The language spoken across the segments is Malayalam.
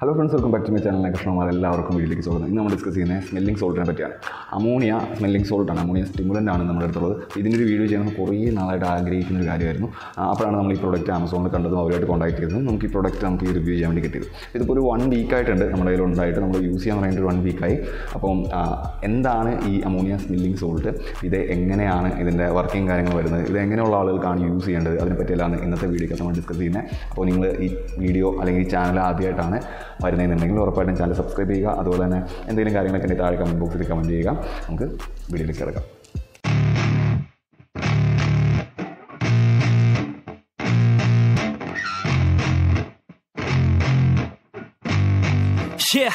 Hello friends welcome back to my channel Krishnakumar എല്ലാവർക്കും വീട്ടിലേക്ക് സ്വാഗതം ഇന്ന് നമ്മൾ ഡിസ്കസ് ചെയ്യുന്നത് സ്മെല്ലിംഗ് സോൾട്ടിനെ പറ്റിയാണ് അമോണിയ സ്മെല്ലിംഗ് സോൾട്ടാണ് അമോണിയ സ്റ്റിമുലൻ്റ് ആണ് നമ്മുടെ അടുത്തുള്ളത് ഇതിൻ്റെ ഒരു വീഡിയോ ചെയ്യണമെന്ന് കുറേ നാളായിട്ട് ആഗ്രഹിക്കുന്ന ഒരു കാര്യമായിരുന്നു ആ, അപ്പോഴാണ് നമ്മൾ ഈ പ്രോഡക്റ്റ് ആമസോണിൽ കണ്ടതും അവരുമായിട്ട് കോൺടാക്ട് ചെയ്തതും നമുക്ക് ഈ പ്രോഡക്റ്റ് നമുക്ക് ഈ റിവ്യൂ ചെയ്യാൻ വേണ്ടി കിട്ടിയത് ഇതിപ്പോൾ ഒരു വൺ വീക്ക് ആയിട്ടുണ്ട് നമ്മുടെ കയ്യിൽ ഉണ്ടായിട്ട് നമ്മൾ യൂസ് ചെയ്യാൻ തുടങ്ങിയിട്ട് വൺ വീക്കായി അപ്പം ആ, എന്താണ് ഈ അമോണിയ സ്മെല്ലിംഗ് സോൾട്ട് ഇത് എങ്ങനെയാണ് ഇതിൻ്റെ വർക്കിംഗ് കാര്യങ്ങൾ വരുന്നത് ഇത് എങ്ങനെയുള്ള ആളുകൾക്കാണ് യൂസ് ചെയ്യേണ്ടത് അതിനെ പറ്റിയെല്ലാം ഇന്നത്തെ വീഡിയോക്ക് നമ്മൾ ഡിസ്കസ് ചെയ്യുന്നത് അപ്പോൾ നിങ്ങൾ ഈ വീഡിയോ അല്ലെങ്കിൽ ഈ ചാനൽ ആദ്യമായിട്ടാണ് വരുന്നതെന്നുണ്ടെങ്കിൽ ഉറപ്പായിട്ടും ചാനൽ സബ്സ്ക്രൈബ് ചെയ്യുക അതുപോലെ തന്നെ എന്തെങ്കിലും കാര്യങ്ങളൊക്കെ ഉണ്ടെങ്കിൽ താഴെ കമൻറ്റ് ബോക്സിൽ കമൻറ്റ് ചെയ്യുക നമുക്ക് വീഡിയോയിലേക്ക് കിടക്കാം Yeah.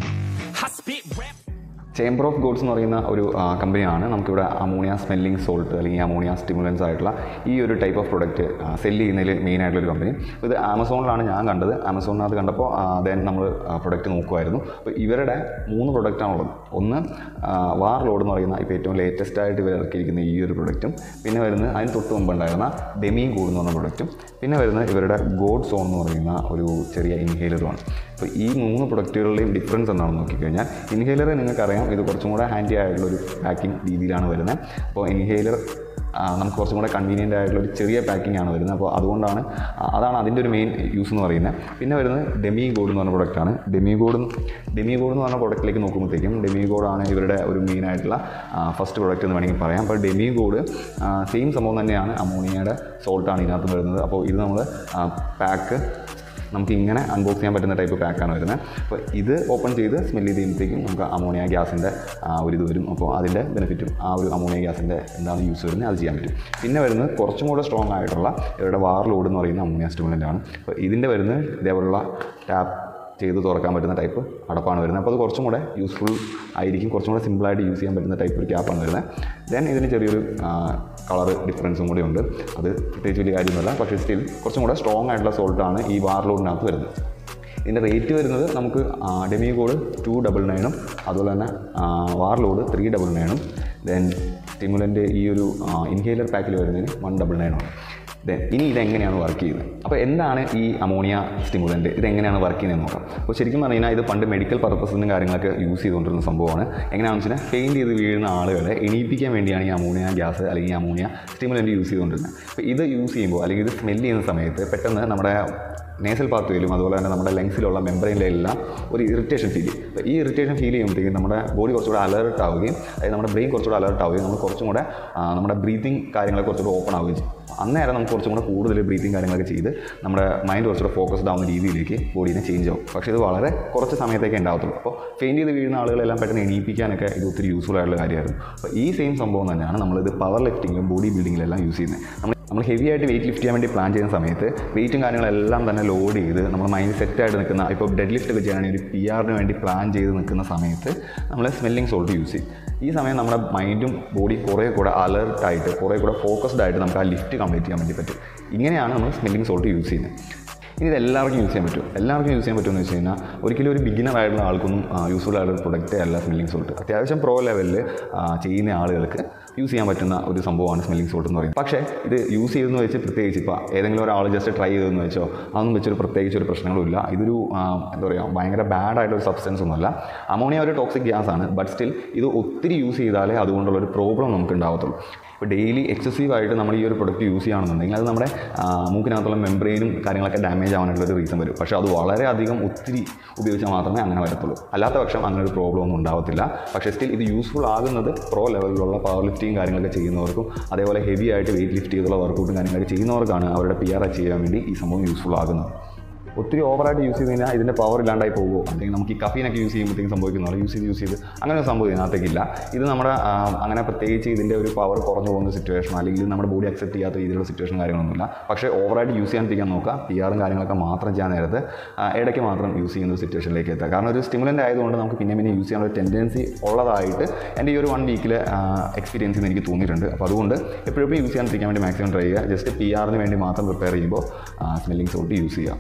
I spit rap. Chamber of gods എന്ന് പറയുന്ന ഒരു ആ, കമ്പനിയാണ് നമുക്കിവിടെ അമോണിയ സ്മെല്ലിംഗ് സോൾട്ട് അല്ലെങ്കിൽ അമോണിയ സ്റ്റിമുലൻസ് ആയിട്ടുള്ള ഈ ഒരു ടൈപ്പ് ഓഫ് പ്രൊഡക്റ്റ് സെല്ല് ചെയ്യുന്നതിൽ മെയിൻ ആയിട്ടുള്ള ഒരു കമ്പനി ഇത് ആമസോണിലാണ് ഞാൻ കണ്ടത് ആമസോണിനകത്ത് കണ്ടപ്പോൾ ദെൻ നമ്മൾ പ്രൊഡക്റ്റ് നോക്കുമായിരുന്നു അപ്പോൾ ഇവരുടെ മൂന്ന് പ്രൊഡക്റ്റാണുള്ളത് ഒന്ന് വാർ ലോഡ് എന്ന് പറയുന്ന ഇപ്പോൾ ഏറ്റവും ലേറ്റസ്റ്റ് ആയിട്ട് ഇവർ ഇറക്കിയിരിക്കുന്ന ഈ ഒരു പ്രൊഡക്റ്റും പിന്നെ വരുന്നത് അതിന് തൊട്ട് മുമ്പ് ഉണ്ടായിരുന്ന ഡെമിയും കൂട് എന്ന് പറഞ്ഞ പ്രൊഡക്റ്റും പിന്നെ വരുന്നത് ഇവരുടെ ഗോഡ് സോൺ എന്ന് പറയുന്ന ഒരു ചെറിയ ഇൻഹേലറുമാണ് അപ്പോൾ ഈ മൂന്ന് പ്രൊഡക്റ്റുകളുടെയും ഡിഫറൻസ് എന്താണെന്ന് നോക്കിക്കഴിഞ്ഞാൽ ഇൻഹേലർ നിങ്ങൾക്കറിയാം ഇത് കുറച്ചും കൂടെ ഹാൻഡി ആയിട്ടുള്ള ഒരു പാക്കിംഗ് രീതിയിലാണ് വരുന്നത് അപ്പോൾ ഇൻഹേലർ നമുക്ക് കുറച്ചും കൂടെ കൺവീനിയൻ്റ് ആയിട്ടുള്ള ഒരു ചെറിയ പാക്കിംഗ് ആണ് വരുന്നത് അപ്പോൾ അതുകൊണ്ടാണ് ആ, അതാണ് അതിൻ്റെ ഒരു മെയിൻ യൂസ് എന്ന് പറയുന്നത് പിന്നെ വരുന്നത് ഡെമി ഗോഡ് എന്ന് പറഞ്ഞ പ്രൊഡക്റ്റാണ് ഡെമി ഗോഡ് ഡെമി ഗോഡ് എന്ന് പറഞ്ഞ പ്രൊഡക്റ്റിലേക്ക് നോക്കുമ്പോഴത്തേക്കും ഡെമി ഗോഡാണ് ഇവരുടെ ഒരു മെയിൻ ആയിട്ടുള്ള ഫസ്റ്റ് പ്രൊഡക്റ്റ് എന്ന് വേണമെങ്കിൽ പറയാം അപ്പോൾ ഡെമി ഗോഡ് സെയിം സംഭവം തന്നെയാണ് അമോണിയയുടെ സോൾട്ടാണ് ഇതിനകത്ത് വരുന്നത് അപ്പോൾ ഇത് നമ്മൾ പാക്ക് നമുക്ക് ഇങ്ങനെ അൺബോക്സ് ചെയ്യാൻ പറ്റുന്ന ടൈപ്പ് പാക്കാണ് വരുന്നത് അപ്പോൾ ഇത് ഓപ്പൺ ചെയ്ത് സ്മെൽ ചെയ്ത് കഴിയുമ്പോഴത്തേക്കും നമുക്ക് അമോണിയ ഗ്യാസിൻ്റെ ഒരു ഇത് വരും അപ്പോൾ അതിൻ്റെ ബെനിഫിറ്റും ആ ഒരു അമോണിയ ഗ്യാസിൻ്റെ എന്താണ് യൂസ് വരുന്നത് അത് ചെയ്യാൻ പറ്റും പിന്നെ വരുന്നത് കുറച്ചും കൂടെ സ്ട്രോങ് ആയിട്ടുള്ള ഇവരുടെ വാർ ലോഡ് എന്ന് പറയുന്ന അമോണിയ സ്റ്റിമുലൻ്റ് ആണ് അപ്പോൾ ഇതിൻ്റെ വരുന്നത് ഇതേപോലുള്ള ടാപ്പ് ചെയ്ത് തുറക്കാൻ പറ്റുന്ന ടൈപ്പ് അടപ്പാണ് വരുന്നത് അപ്പോൾ അത് കുറച്ചും കൂടെ യൂസ്ഫുൾ ആയിരിക്കും കുറച്ചും കൂടെ സിമ്പിളായിട്ട് യൂസ് ചെയ്യാൻ പറ്റുന്ന ടൈപ്പ് ഒരു ക്യാപ്പാണ് വരുന്നത് ദെൻ ഇതിന് ചെറിയൊരു കളർ ഡിഫറൻസും കൂടി ഉണ്ട് അത് പ്രത്യേകിച്ച് വലിയ കാര്യമൊന്നുമല്ല പക്ഷേ സ്റ്റിൽ കുറച്ചും കൂടെ സ്ട്രോങ് ആയിട്ടുള്ള സോൾട്ടാണ് ഈ വാർ ലോഡിനകത്ത് വരുന്നത് ഇതിൻ്റെ റേറ്റ് വരുന്നത് നമുക്ക് ഡെമി കോഡ് ടു ഡബിൾ നയനും അതുപോലെ തന്നെ വാർ ലോഡ് ത്രീ ഡബിൾ നയനും ദെൻ സ്റ്റിമുലൻ്റെ ഈ ഒരു ഇൻഹേലർ പാക്കിൽ വരുന്നതിന് വൺ ഡബിൾ നയനാണ് ദെൻ ഇനി ഇതെങ്ങനെയാണ് വർക്ക് ചെയ്യുന്നത് അപ്പോൾ എന്താണ് ഈ അമോണിയ സ്റ്റിമുലൻ്റ് ഇതെങ്ങനെയാണ് വർക്ക് ചെയ്യുന്നത് നോക്കാം അപ്പോൾ ശരിക്കും പറഞ്ഞു കഴിഞ്ഞാൽ ഇത് പണ്ട് മെഡിക്കൽ പർപ്പസിനും കാര്യങ്ങളൊക്കെ യൂസ് ചെയ്തുകൊണ്ടിരുന്ന സംഭവമാണ് എങ്ങനെയാണെന്ന് വെച്ചാൽ ഫെയിൻ ചെയ്ത് വീഴുന്ന ആളുകളെ എണീപ്പിക്കാൻ വേണ്ടിയാണ് ഈ അമോണിയ ഗ്യാസ് അല്ലെങ്കിൽ ഈ അമോണിയ സ്റ്റിമുലൻ്റ് യൂസ് ചെയ്തുകൊണ്ടിരുന്നത് അപ്പോൾ ഇത് യൂസ് ചെയ്യുമ്പോൾ അല്ലെങ്കിൽ ഇത് സ്മെല്ല് ചെയ്യുന്ന സമയത്ത് പെട്ടെന്ന് നമ്മുടെ നേസൽ പാത്വയിലും അതുപോലെ തന്നെ നമ്മുടെ ലങ്സിലുള്ള മെമ്പറൈനിലെല്ലാം ഒരു ഇറിറ്റേഷൻ ഫീൽ ചെയ്യും അപ്പോൾ ഈ ഇറിറ്റേഷൻ ഫീൽ ചെയ്യുമ്പോഴത്തേക്കും നമ്മുടെ ബോഡി കുറച്ചുകൂടെ അലർട്ട് ആവുകയും അതായത് നമ്മുടെ ബ്രെയിൻ കുറച്ചുകൂടെ അലർട്ട് ആവുകയും നമ്മൾ കുറച്ചും കൂടെ ആ, നമ്മുടെ ബ്രീത്തിങ് കാര്യങ്ങളൊക്കെ കുറച്ചുകൂടെ ഓപ്പൺ ആവുകയും ചെയ്യും അന്നേരം നമുക്ക് കുറച്ചും കൂടെ കൂടുതൽ ബ്രീത്തിങ് കാര്യങ്ങളൊക്കെ ചെയ്ത് നമ്മുടെ മൈൻഡ് കുറച്ചുകൂടെ ഫോക്കസ്ഡ് ആവുന്ന രീതിയിലേക്ക് ബോഡീനെ ചേഞ്ച് ആവും പക്ഷേ ഇത് വളരെ കുറച്ച് സമയത്തേക്ക് ഉണ്ടാവത്തുള്ളൂ അപ്പോൾ ഫെയിൻ ചെയ്ത് വീഴുന്ന ആളുകളെല്ലാം പെട്ടെന്ന് എണീപ്പിക്കാനൊക്കെ ഇത് ഒത്തിരി യൂസ്ഫുൾ ആയിട്ടുള്ള കാര്യമായിരുന്നു അപ്പോൾ ഈ സെയിം സംഭവം തന്നെയാണ് നമ്മളിത് പവർ ലിഫ്റ്റിങ്ങിലും ബോഡി ബിൽഡിങ്ങിലെല്ലാം യൂസ് ചെയ്യുന്നത് നമ്മൾ നമ്മൾ ഹെവി ആയിട്ട് വെയിറ്റ് ലിഫ്റ്റ് ചെയ്യാൻ വേണ്ടി പ്ലാൻ ചെയ്യുന്ന സമയത്ത് വെയിറ്റും കാര്യങ്ങളെല്ലാം തന്നെ ലോഡ് ചെയ്ത് നമ്മൾ മൈൻഡ് സെറ്റായിട്ട് നിൽക്കുന്ന ഇപ്പോൾ ഡെഡ് ലിഫ്റ്റ് ഒക്കെ ചെയ്യുകയാണെങ്കിൽ ഒരു പി ആറിന് വേണ്ടി പ്ലാൻ ചെയ്ത് നിൽക്കുന്ന സമയത്ത് നമ്മൾ സ്മെല്ലിംഗ് സോൾട്ട് യൂസ് ചെയ്യും ഈ സമയം നമ്മുടെ മൈൻഡും ബോഡി കുറേ കൂടെ അലർട്ടായിട്ട് കുറേ കൂടെ ഫോക്കസ്ഡ് ആയിട്ട് നമുക്ക് ആ ലിഫ്റ്റ് കംപ്ലീറ്റ് ചെയ്യാൻ വേണ്ടി പറ്റും ഇങ്ങനെയാണ് നമ്മൾ സ്മെല്ലിംഗ് സോൾട്ട് യൂസ് ചെയ്യുന്നത് ഇനി ഇത് എല്ലാവർക്കും യൂസ് ചെയ്യാൻ പറ്റും എല്ലാവർക്കും യൂസ് ചെയ്യാൻ പറ്റുമെന്ന് വെച്ച് കഴിഞ്ഞാൽ ഒരിക്കലും ഒരു ബിഗിനർ ആയിട്ടുള്ള ആൾക്കൊന്നും യൂസ്ഫുൾ ആയിട്ടുള്ള ഒരു പ്രൊഡക്റ്റേ അല്ല സ്മെല്ലിംഗ് സോൾട്ട് അത്യാവശ്യം പ്രോ ലെവലിൽ ചെയ്യുന്ന ആളുകൾക്ക് യൂസ് ചെയ്യാൻ പറ്റുന്ന ഒരു സംഭവമാണ് സ്മെല്ലിംഗ് സോൾട്ട് എന്ന് പറയുന്നത് പക്ഷേ ഇത് യൂസ് ചെയ്തെന്ന് വെച്ച് പ്രത്യേകിച്ച് ഇപ്പോൾ ഏതെങ്കിലും ഒരാൾ ജസ്റ്റ് ട്രൈ ചെയ്തെന്ന് വെച്ചോ അതൊന്നും വെച്ചൊരു പ്രത്യേകിച്ച് ഒരു പ്രശ്നങ്ങളുമില്ല ഇതൊരു ആ, എന്താ പറയുക ഭയങ്കര ബാഡ് ആയിട്ടൊരു സബ്സ്റ്റൻസ് ഒന്നുമല്ല അമോണിയ ഒരു ടോക്സിക് ഗ്യാസ് ആണ് ബട്ട് സ്റ്റിൽ ഇത് ഒത്തിരി യൂസ് ചെയ്താലേ അതുകൊണ്ടുള്ള ഒരു പ്രോബ്ലം നമുക്ക് ഉണ്ടാവത്തുള്ളൂ ഇപ്പോൾ ഡെയിലി എക്സസീവ് ആയിട്ട് നമ്മൾ ഈ ഒരു പ്രൊഡക്റ്റ് യൂസ് ചെയ്യുകയാണെന്നുണ്ടെങ്കിൽ അത് നമ്മുടെ ആ, മൂക്കിനകത്തുള്ള മെംബ്രെയിനും കാര്യങ്ങളൊക്കെ ഡാമേജ് ആവാനുള്ള ഒരു റീസൺ വരും പക്ഷേ അത് വളരെയധികം ഒത്തിരി ഉപയോഗിച്ചാൽ മാത്രമേ അങ്ങനെ വരത്തുള്ളൂ അല്ലാത്ത പക്ഷം അങ്ങനെ ഒരു പ്രോബ്ലം ഒന്നും ഉണ്ടാവത്തില്ല പക്ഷേ സ്റ്റിൽ ഇത് യൂസ്ഫുൾ ആകുന്നത് പ്രോ ലെവലിലുള്ള പവർ ലിഫ്റ്റിംഗ് കാര്യങ്ങളൊക്കെ ചെയ്യുന്നവർക്കും അതേപോലെ ഹെവി ആയിട്ട് വെയിറ്റ് ലിഫ്റ്റ് ചെയ്തുള്ള വർക്കൗട്ടും കാര്യങ്ങളൊക്കെ ചെയ്യുന്നവർക്കാണ് അവരുടെ പി ആർ അച്ചീവ് ചെയ്യാൻ വേണ്ടി ഈ സംഭവം യൂസ്ഫുൾ ആകുന്നത് ഒത്തിരി ഓവറായിട്ട് യൂസ് ചെയ്ത് കഴിഞ്ഞാൽ ഇതിൻ്റെ പവർ ഇല്ലാണ്ടായി പോകുമോ അല്ലെങ്കിൽ നമുക്ക് ഈ കഫീനൊക്കെ യൂസ് ചെയ്യുമ്പോഴത്തേക്കും സംഭവിക്കുന്ന യൂസ് ചെയ്ത് യൂസ് ചെയ്ത് അങ്ങനെ ഒരു സംഭവം ഇതിനകത്തേക്കില്ല ഇത് നമ്മുടെ ആ, അങ്ങനെ പ്രത്യേകിച്ച് ഇതിൻ്റെ ഒരു പവർ കുറഞ്ഞു പോകുന്ന സിറ്റുവേഷൻ അല്ലെങ്കിൽ ഇത് നമ്മുടെ ബോഡി അക്സെപ്റ്റ് ചെയ്യാത്ത രീതിയിലുള്ള സിറ്റുവേഷൻ കാര്യങ്ങളൊന്നുമില്ല പക്ഷേ ഓവറായിട്ട് യൂസ് ചെയ്യാണ്ടിരിക്കാൻ നോക്കുക പി ആറും കാര്യങ്ങളൊക്കെ മാത്രം ചെയ്യാൻ നേരത്ത് ആ, ഇടയ്ക്ക് മാത്രം യൂസ് ചെയ്യുന്ന ഒരു സിറ്റുവേഷനിലേക്ക് എത്തുക കാരണം ഒരു സ്റ്റിമുലൻ്റ് ആയതുകൊണ്ട് നമുക്ക് പിന്നെ പിന്നെ യൂസ് ചെയ്യാനുള്ള ഒരു ടെൻഡൻസി ഉള്ളതായിട്ട് എൻ്റെ ഈ ഒരു വൺ വീക്കിലെ എക്സ്പീരിയൻസിൽ നിന്ന് എനിക്ക് തോന്നിയിട്ടുണ്ട് അപ്പോൾ അതുകൊണ്ട് എപ്പോഴും യൂസ് ചെയ്യാണ്ടിരിക്കാൻ വേണ്ടി മാക്സിമം ട്രൈ ചെയ്യുക ജസ്റ്റ് പി ആറിന് വേണ്ടി മാത്രം പ്രിപ്പയർ ചെയ്യുമ്പോൾ സ്മെല്ലിംഗ് സോൾട്ട് യൂസ് ചെയ്യുക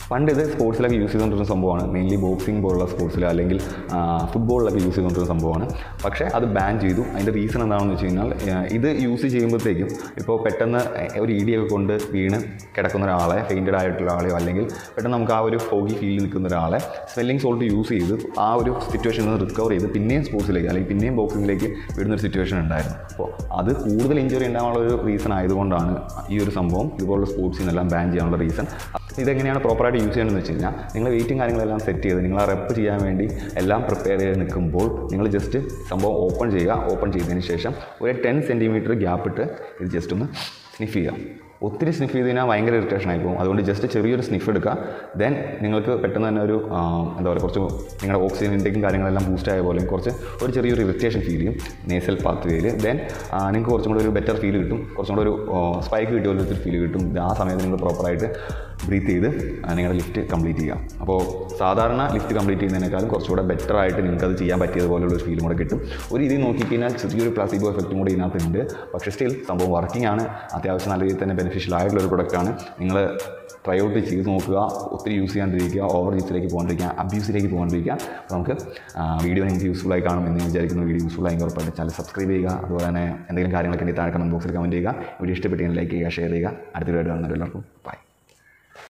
പണ്ട് ഇത് സ്പോർട്സിലൊക്കെ യൂസ് ചെയ്തുകൊണ്ടിരുന്ന സംഭവമാണ് മെയിൻലി ബോക്സിംഗ് പോലുള്ള സ്പോർട്സിൽ അല്ലെങ്കിൽ ആ, ഫുട്ബോളിലൊക്കെ യൂസ് ചെയ്തുകൊണ്ടിരുന്ന സംഭവമാണ് പക്ഷേ അത് ബാൻ ചെയ്തു അതിൻ്റെ റീസൺ എന്താണെന്ന് വെച്ച് കഴിഞ്ഞാൽ ആ, ഇത് യൂസ് ചെയ്യുമ്പോഴത്തേക്കും ഇപ്പോൾ പെട്ടെന്ന് ഒരു ഇടിയൊക്കെ കൊണ്ട് വീണ് കിടക്കുന്ന ഒരാളെ ഫെയിൻറ്റഡ് ആയിട്ടുള്ള ആളെയോ അല്ലെങ്കിൽ പെട്ടെന്ന് നമുക്ക് ആ ഒരു ഫോഗി ഫീലിൽ നിൽക്കുന്ന ഒരാളെ സ്മെല്ലിംഗ് സോൾട്ട് യൂസ് ചെയ്ത് ആ ഒരു സിറ്റുവേഷനിൽ നിന്ന് റിക്കവർ ചെയ്ത് പിന്നെയും സ്പോർട്സിലേക്ക് അല്ലെങ്കിൽ പിന്നെയും ബോക്സിങ്ങിലേക്ക് വിടുന്നൊരു സിറ്റുവേഷൻ ഉണ്ടായിരുന്നു അപ്പോൾ അത് കൂടുതൽ ഇഞ്ചുറി ഉണ്ടാകാനുള്ള ഒരു റീസൺ ആയതുകൊണ്ടാണ് ഈ ഒരു സംഭവം ഇതുപോലുള്ള സ്പോർട്സിൽ നിന്നെല്ലാം ബാൻ ചെയ്യാനുള്ള റീസൺ ഇതെങ്ങനെയാണ് പ്രോപ്പറായിട്ട് യൂസ് ചെയ്യേണ്ടതെന്ന് വെച്ച് കഴിഞ്ഞാൽ നിങ്ങൾ വെയിറ്റും കാര്യങ്ങളെല്ലാം സെറ്റ് ചെയ്ത് നിങ്ങൾ ആ റെപ്പ് ചെയ്യാൻ വേണ്ടി എല്ലാം പ്രിപ്പയർ ചെയ്ത് നിൽക്കുമ്പോൾ നിങ്ങൾ ജസ്റ്റ് സംഭവം ഓപ്പൺ ചെയ്യുക ഓപ്പൺ ചെയ്തതിന് ശേഷം ഒരു ടെൻ സെൻറ്റിമീറ്റർ ഗ്യാപ്പ് ഇട്ട് ഇത് ജസ്റ്റ് ഒന്ന് സ്നിഫ് ചെയ്യുക ഒത്തിരി സ്നിഫ് ചെയ്ത് കഴിഞ്ഞാൽ ഭയങ്കര ഇറിറ്റേഷൻ ആയി പോകും അതുകൊണ്ട് ജസ്റ്റ് ചെറിയൊരു സ്നിഫ് എടുക്കുക ദെൻ നിങ്ങൾക്ക് പെട്ടെന്ന് തന്നെ ഒരു ആ, എന്താ പറയുക കുറച്ച് നിങ്ങളുടെ ഓക്സിജൻ ഇൻടേക്കും കാര്യങ്ങളെല്ലാം ബൂസ്റ്റ് ആയ പോലെ കുറച്ച് ഒരു ചെറിയൊരു ഇറിറ്റേഷൻ ഫീൽ ചെയ്യും നേസൽ പാത്ത് വേയിൽ ദെൻ നിങ്ങൾക്ക് കുറച്ചും കൂടെ ഒരു ബെറ്റർ ഫീൽ കിട്ടും കുറച്ചും കൂടെ ഒരു സ്പൈക്ക് കിട്ടിയ പോലത്തെ ഫീൽ കിട്ടും ആ സമയത്ത് നിങ്ങൾ പ്രോപ്പറായിട്ട് ബ്രീത്ത് ചെയ്ത് ആ, നിങ്ങളുടെ ലിഫ്റ്റ് കംപ്ലീറ്റ് ചെയ്യുക അപ്പോൾ സാധാരണ ലിഫ്റ്റ് കംപ്ലീറ്റ് ചെയ്യുന്നതിനേക്കാളും കുറച്ചുകൂടെ ബെറ്റർ ആയിട്ട് നിങ്ങൾക്ക് അത് ചെയ്യാൻ പറ്റിയതുപോലുള്ള ഒരു ഫീലും കൂടെ കിട്ടും ഒരു രീതി നോക്കിക്കഴിഞ്ഞാൽ ചെറിയൊരു പ്ലാസിബോ എഫക്റ്റും കൂടെ ഇതിനകത്തുണ്ട് പക്ഷേ സ്റ്റിൽ സംഭവം വർക്കിംഗ് ആണ് അത്യാവശ്യം നല്ല രീതിയിൽ തന്നെ ബെനിഫിഷ്യൽ ആയിട്ടുള്ള ഒരു പ്രൊഡക്റ്റാണ് നിങ്ങൾ ട്രൈ ഔട്ട് ചെയ്ത് നോക്കുക ഒത്തിരി യൂസ് ചെയ്യാണ്ടിരിക്കുക ഓവർ യൂസിലേക്ക് പോകാണ്ടിരിക്കുക അബ്യൂസിലേക്ക് പോകാണ്ടിരിക്കുക അപ്പോൾ നമുക്ക് വീഡിയോ നിങ്ങൾക്ക് യൂസ്ഫുൾ ആയി കാണും എന്ന് വിചാരിക്കുന്ന വീഡിയോ യൂസ്ഫുൾ ആയി ഉറപ്പായിട്ട് ചാനൽ സബ്സ്ക്രൈബ് ചെയ്യുക അതുപോലെ തന്നെ എന്തെങ്കിലും കാര്യങ്ങളൊക്കെ ഉണ്ടെങ്കിൽ താഴെ കമൻറ്റ് ബോക്സിൽ കമൻറ്റ് ചെയ്യുക വീഡിയോ ഇഷ്ടപ്പെട്ടെങ്കിൽ ലൈക്ക് ചെയ്യുക ഷെയർ ചെയ്യുക അടുത്ത വീഡിയോ കാണുന്നവരെല്ലാവർക്കും ബൈ